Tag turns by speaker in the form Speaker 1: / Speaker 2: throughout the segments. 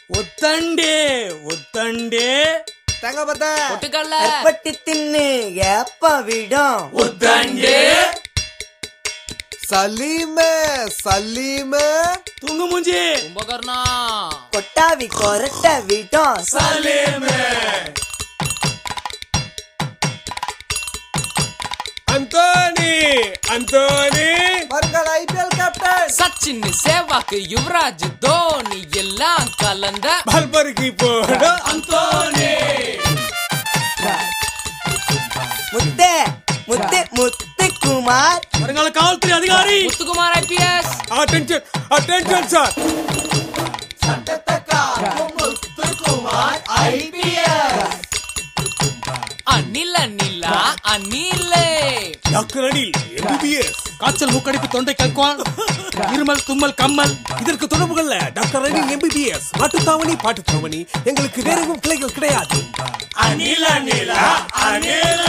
Speaker 1: உத்தண்டி உத்தண்டி
Speaker 2: தேங்காய் பத்த
Speaker 3: பொட்டுக்கல்ல
Speaker 4: பட்டி தின்னு எப்ப விடும்
Speaker 1: உத்தண்டி
Speaker 2: சலீமே சலீமே
Speaker 1: தூங்கு மூஞ்சி
Speaker 3: கும்பகர்ணா
Speaker 4: கொட்டாவி கொரட்ட விடும்
Speaker 1: சலீமே அந்தோனி அந்தோனி
Speaker 2: வருங்கால ஐபிஎல் கேப்டன்
Speaker 3: சச்சின் சேவாக்கு யுவராஜ் தோனி எல்லாம் கலந்த
Speaker 1: பல்பருக்கு போட அந்தோனி
Speaker 4: முத்தே முத்து முத்து குமார்
Speaker 1: வருங்கால காவல்துறை அதிகாரி
Speaker 3: Muthukumar IPS
Speaker 1: attention attention sir
Speaker 3: Anil அனிலா அனிலே
Speaker 1: டாக்டர் அனில் எம்பிபிஎஸ் காய்ச்சல் மூக்கடைப்பு தொண்டை கற்குவான் இருமல் தும்மல் கம்மல் இதற்கு தொடர்புகள்ல டாக்டர் அனில் எம்பிபிஎஸ் மாட்டுத்தாவணி பாட்டுத்தாவணி எங்களுக்கு வேற எதுவும் பிள்ளைகள் கிடையாது அனில் அனிலா அனில்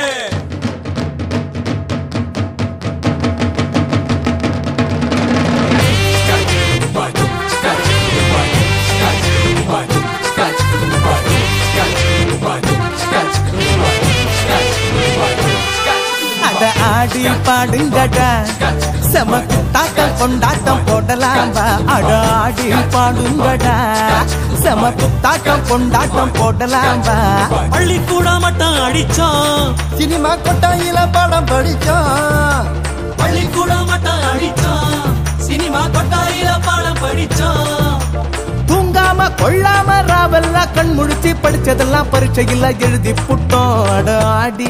Speaker 5: அட ஆடி பாடுங்கடா செமக்கு தாட்டம் கொண்டாட்டம் போடலாம் வா அட ஆடி பாடுங்கடா செமக்கு தாட்டம் கொண்டாட்டம் போடலாம் வா
Speaker 1: பள்ளிக்கூட மட்டும் அடிச்சோம்
Speaker 5: சினிமா கொட்டாயில படம் படிச்சோம்
Speaker 1: பள்ளிக்கூட மட்டும் அடிச்சோம் சினிமா கொட்டாயில பாடம் படிச்சோம்
Speaker 5: தூங்காம கொள்ளாம ராவெல்லாம் கண் முழிச்சு படிச்சதெல்லாம் பரீட்சையில் எழுதி புட்டோம் அட ஆடி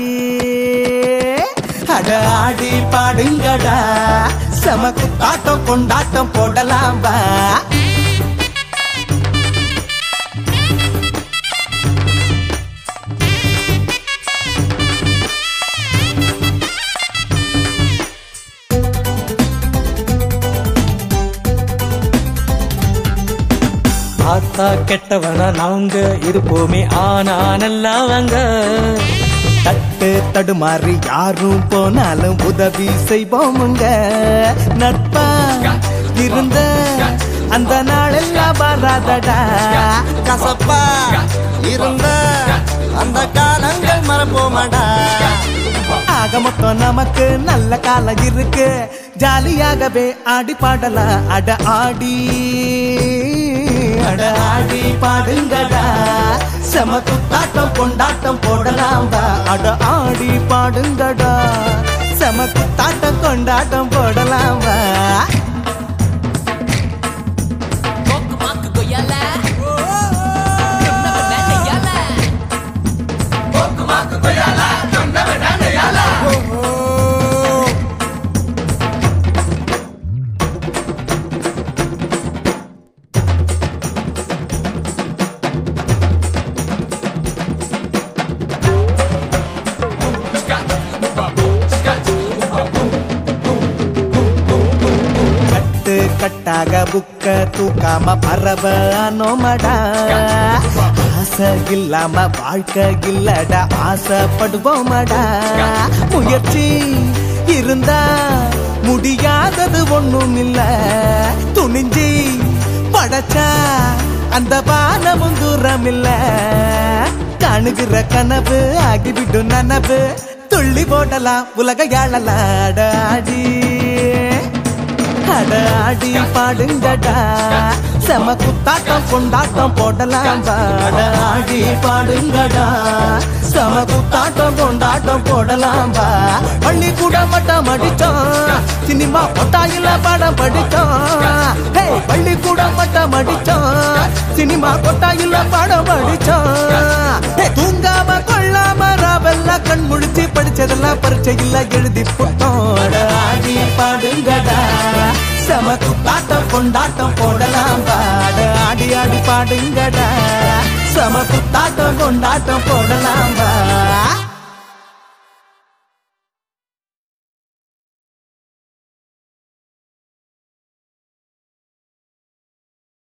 Speaker 5: அட ஆடி பாடுங்கடா செமக்கு தாட்டம் கொண்டாட்டம் போடலாம் வா ஆத்தா கெட்டவனா நாங்க இருப்போமே ஆனா நல்லவங்க தட்டு தடுமாறி யாரும் போனாலும் உதவி செய்வோமுங்க நட்பா இருந்த அந்த நாளெல்லாம் வராதடா கசப்பா இருந்த அந்த காலங்கள் மறப்போமாடா ஆக மொத்தம் நமக்கு நல்ல காலம் இருக்கு ஜாலியாகவே ஆடி பாடலாம் அட ஆடி அட ஆடி பாடுங்கடா செம குத்தாட்டம் கொண்டாட்டம் போடலாம் வா அட ஆடி பாடுங்கடா செம குத்தாட்டம் கொண்டாட்டம் போடலாம் வா
Speaker 3: கோக்கு மாக்கு கொய்யால கொண்டவன் வேட்டையால.
Speaker 5: கட்டு கட்டாக புக்க தூக்காம பரவ நோமடா ஆசை இல்லாம வாழ்க்கை இல்லடா ஆசைப்படுவோமடா முயற்சி இருந்தா முடியாதது ஒண்ணும் இல்ல துணிஞ்சி படைச்சா அந்த பானமும் தூரம் இல்ல காணுகிற கனவு ஆகிவிடும் நனவு துள்ளி போடலாம் உலக யாழலாடாடி அட ஆடி பாடுங்கடா செம குத்தாட்டம் கொண்டாட்டம் போடலாம் அட ஆடி பாடுங்கடா செம குத்தாட்டம் கொண்டாட்டம் போடலாம் வா பள்ளி கூட மட்டம் அடிச்சோம் சினிமா கொட்டாயில படம் படிச்சோம் ஹே பள்ளி கூட மட்டம் அடிச்சோம் சினிமா கொட்டாயில படம் படிச்சோம் ஹே, தூங்காம கொள்ளாம ராவெல்லாம் கண் முழிச்சு படிச்சதெல்லாம் பரீட்சையில் எழுதி புட்டோம் அட ஆடி பாடுங்கடா செம குத்தாட்டம் கொண்டாட்டம் போடலாம் பாட ஆடி ஆடி பாடுங்கடா செம குத்தாட்டம் கொண்டாட்டம் போடலாம் வா